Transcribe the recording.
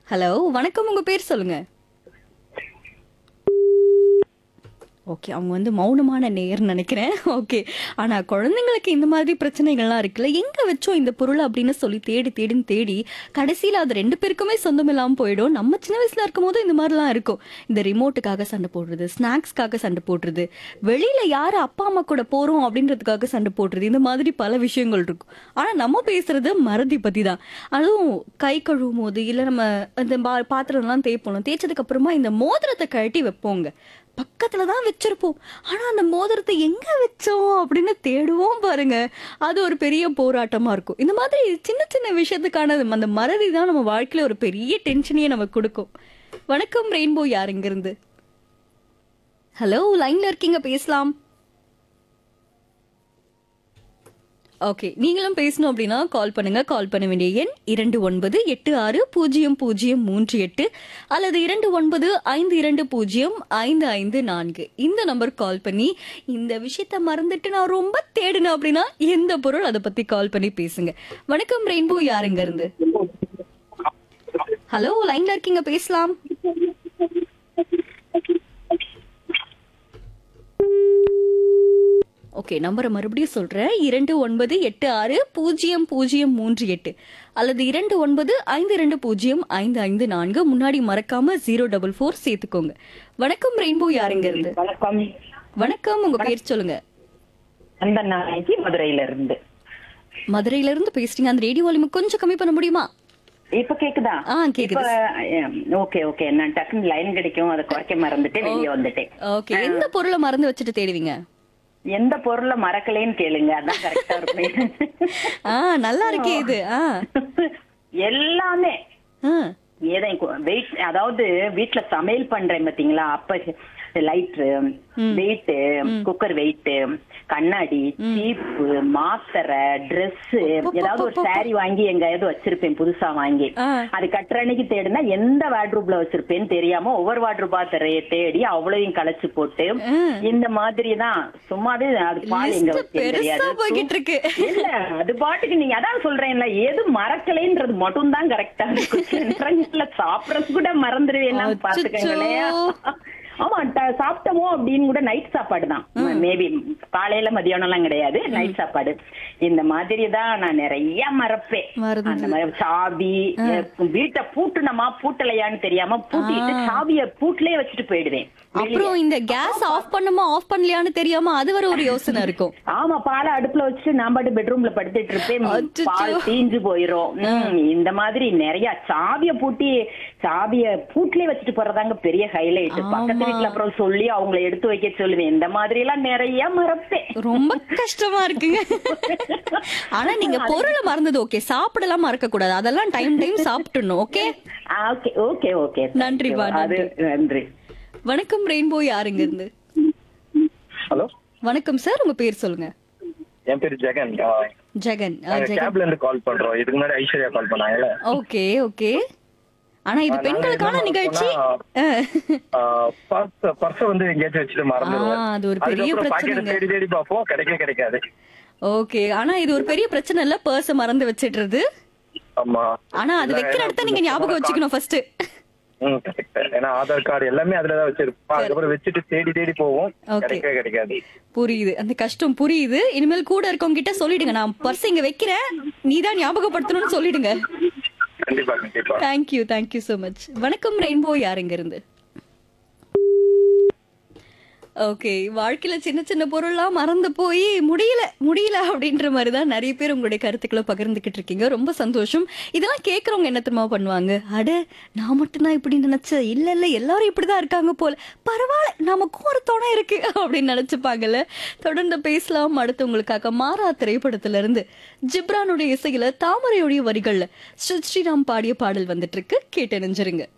Hello வணக்கம் உங்க பேர் சொல்லுங்க ஓகே அவங்க வந்து மௌனமான நேயர்னு நினைக்கிறேன் ஓகே ஆனா குழந்தைங்களுக்கு இந்த மாதிரி பிரச்சனைகள்லாம் இருக்குல்ல எங்க வச்சோம் இந்த பொருள் அப்படின்னு சொல்லி தேடி தேடின்னு தேடி கடைசியில அது ரெண்டு பேருக்குமே சொந்தம் இல்லாம போயிடும் நம்ம சின்ன வயசுல இருக்கும் போது இந்த மாதிரிலாம் இருக்கும் இந்த ரிமோட்டுக்காக சண்டை போடுறது ஸ்நாக்ஸ்க்காக சண்டை போடுறது வெளியில யாரு அப்பா அம்மா கூட போறோம் அப்படின்றதுக்காக சண்டை போடுறது இந்த மாதிரி பல விஷயங்கள் இருக்கும் ஆனா நம்ம பேசுறது மறதி பத்தி தான் அதுவும் கை கழுவும் போது இல்ல நம்ம இந்த பா- பாத்திரம்லாம் தேய்ப்போம் தேய்ச்சதுக்கு அப்புறமா இந்த மோதிரத்தை கழட்டி வைப்போங்க பக்கத்துல தான் வச்சிருப்போம் ஆனா அந்த மோதிரத்தை எங்க வச்சோம் அப்படின்னு தேடுவோம் பாருங்க அது ஒரு பெரிய போராட்டமா இருக்கும் இந்த மாதிரி சின்ன சின்ன விஷயத்துக்கான அந்த மறதி தான் நம்ம வாழ்க்கையில ஒரு பெரிய டென்ஷனையே நமக்கு கொடுக்கும் வணக்கம் ரெயின்போ யார் இங்க இருந்து ஹலோ லைன்ல இருக்கீங்க பேசலாம் ஓகே நீங்களும் பேசணும் அப்படின்னா கால் பண்ணுங்க கால் பண்ண வேண்டிய எண் இரண்டு ஒன்பது எட்டு ஆறு பூஜ்ஜியம் பூஜ்ஜியம் மூன்று எட்டு அல்லது இரண்டு ஒன்பது ஐந்து இரண்டு பூஜ்ஜியம் ஐந்து ஐந்து நான்கு இந்த நம்பர் கால் பண்ணி இந்த விஷயத்த மறந்துட்டு நான் ரொம்ப தேடினேன் அப்படின்னா எந்த பொருள் அதை பத்தி கால் பண்ணி பேசுங்க வணக்கம் ரெயின்போ யாருங்க இருந்து ஹலோ லைன்ல இருக்கீங்க பேசலாம் ஓகே நம்பரை மறுபடியும் சொல்றேன் இரண்டு ஒன்பது எட்டு ஆறு பூஜ்ஜியம் பூஜ்ஜியம் மூன்று எட்டு அல்லது இரண்டு ஒன்பது ஐந்து இரண்டு பூஜ்ஜியம் ஐந்து ஐந்து நான்கு முன்னாடி மறக்காம ஜீரோ டபுள் ஃபோர் சேர்த்துக்கோங்க வணக்கம் ரெயின்போ யாருங்க இருந்து வணக்கம் வணக்கம் உங்க பேர் சொல்லுங்க அந்த நாளைக்கு மதுரையில இருந்து மதுரையில இருந்து பேசுறீங்க அந்த ரேடியோ வால்யூம் கொஞ்சம் கம்மி பண்ண முடியுமா இப்ப கேக்குதா ஆ, கேக்குது. ஓகே ஓகே நான் டக்குன்னு லைன் கிடைக்கும் அதை குறைக்க மறந்துட்டு வெளியே வந்துட்டேன் ஓகே எந்த பொருளை மறந்து வச்சுட்டு தேடுவீங்க எந்த பொருளை மறக்கலைன்னு கேளுங்க அதான் கரெக்டா இருக்கும் ஆ நல்லா இருக்கே இது ஆ எல்லாமே ஆ ஏதோ வெயிட் அதாவது வீட்ல சமையல் பண்றேன் பாத்தீங்களா அப்ப லைட்ரு வெயிட் குக்கர் வெயிட் கண்ணாடி சீப்பு மாத்திரை Dress ஏதாவது ஒரு saree வாங்கி எங்கேயாவது வச்சிருப்பேன் புதுசா வாங்கி ஆ. அது கட்டுற அன்னைக்கு தேடினா எந்த வார்ட்ரூப்ல வச்சிருப்பேன்னு தெரியாம ஒவ்வொரு வார்ட்ரூபா தேடி அவ்வளவையும் களைச்சு போட்டு இந்த மாதிரி தான் சும்மாவே அது பால் எங்க List வச்சேன்னு பெருசா தெரியாது போய்கிட்டு இருக்கு இல்ல அது பாட்டுக்கு நீங்க அதான் சொல்றேன்ல எது மறக்கலைன்றது மட்டும் தான் கரெக்டா இருக்கு சாப்பிடறது கூட மறந்துடுவேன்னா அச்சச்சோ. பாத்துக்கங்களேன் ஆமா ட- சாப்பிட்டோமோ அப்படின்னு கூட நைட் சாப்பாடு தான் மேபி காலையில மதியானம் எல்லாம் கிடையாது நைட் சாப்பாடு இந்த மாதிரி தான் நான் நிறைய மறப்பேன் மறந்து. அந்த மாதிரி சாவி வீட்டை பூட்டுனமா பூட்டலையான்னு தெரியாம பூட்டிட்டு சாவிய பூட்டிலே வச்சுட்டு போயிடுவேன் அப்புறம் இந்த கேஸ் ஆஃப் பண்ணுமா ஆஃப் பண்ணலையான்னு தெரியாம அது வர ஒரு யோசனை இருக்கும் ஆமா பாலை அடுப்புல வச்சு நான் பாட்டு பெட்ரூம்ல படுத்துட்டு இருப்பேன் அச்சச்சோ. பால் தீஞ்சு போயிரும் ம், இந்த மாதிரி நிறைய சாவிய பூட்டி சாவிய பூட்டிலே வச்சுட்டு போறதாங்க பெரிய ஹைலைட் பக்கத்து வீட்டுல அப்புறம் சொல்லி அவங்கள எடுத்து வைக்க சொல்லுவேன் இந்த மாதிரி எல்லாம் நிறைய மறப்பேன் ரொம்ப கஷ்டமா இருக்குங்க ஆனா நீங்க பொருளை மறந்தது ஓகே சாப்பிடலாம் மறக்க கூடாது அதெல்லாம் டைம் டைம் சாப்பிட்டுணும் ஓகே ஓகே ஓகே ஓகே நன்றிப்பா, அது நன்றி வணக்கம் ரெயின்போ யாருங்க இருந்து ஹலோ வணக்கம் சார் உங்க பேர் சொல்லுங்க என் பேர் ஜெகன் ஆ, ஜெகன் ஆ, நாங்க ஜெகன் கேப்ல இருந்து கால் பண்றோம் இதுக்கு முன்னாடி ஐஸ்வர்யா கால் பண்ணாங்கல்ல ஓகே ஓகே ஆனா இது நாங்க பெண்களுக்கான என்ன நிகழ்ச்சி பர்ஸ் பர்ஸ் வந்து எங்கேயாச்சும் வச்சுட்டு மறந்துடுவேன் ஆ, அது ஒரு பெரிய அதுக்கப்புறம் பாக்கெட் பிரச்சனைங்க. தேடி தேடி பார்ப்போம் கிடைக்கவே கிடைக்காது ஓகே ஆனா இது ஒரு பெரிய பிரச்சனை இல்ல பர்ஸ் மறந்து வச்சிடுறது ஆமா ஆனா அது வைக்கிற இடத்த நீங்க ஞாபகம் வச்சுக்கணும் ஃபர்ஸ்ட் ம், correct. ஏன்னா ஆதார் கார்டு எல்லாமே அதுலதான் வச்சிருப்போம் அதுக்கப்புறம் வச்சுட்டு தேடி தேடி போவோம் Okay. கிடைக்கவே கிடைக்காது புரியுது அந்த கஷ்டம் புரியுது இனிமேல் கூட இருக்கவங்க கிட்ட சொல்லிடுங்க நான் பர்ஸ் இங்க வைக்கிறேன் நீ தான் ஞாபகப்படுத்தணும்னு சொல்லிடுங்க கண்டிப்பா கண்டிப்பா தேங்க்யூ தேங்க்யூ so மச் வணக்கம் ரெயின்போ யாருங்க இருந்து ஓகே வாழ்க்கையில சின்ன சின்ன பொருள்லாம் மறந்து போய் முடியல முடியல அப்படின்ற மாதிரி தான் நிறைய பேர் உங்களுடைய கருத்துக்களை பகிர்ந்துகிட்டு இருக்கீங்க ரொம்ப சந்தோஷம் இதெல்லாம் கேட்கறவங்க என்ன தெரியுமா பண்ணுவாங்க அட நான் மட்டும்தான் இப்படி நினைச்சேன் இல்ல இல்ல எல்லாரும் இப்படிதான் இருக்காங்க போல பரவாயில்ல நமக்கும் ஒரு துணை இருக்கு அப்படின்னு நினைச்சுப்பாங்கல்ல தொடர்ந்து பேசலாம் அடுத்து உங்களுக்காக மாறா திரைப்படத்துல இருந்து ஜிப்ரானுடைய இசையில தாமரையுடைய வரிகள்ல ஸ்ரீ ஸ்ரீராம் பாடிய பாடல் வந்துட்டு இருக்கு கேட்டு நெஞ்சிருங்க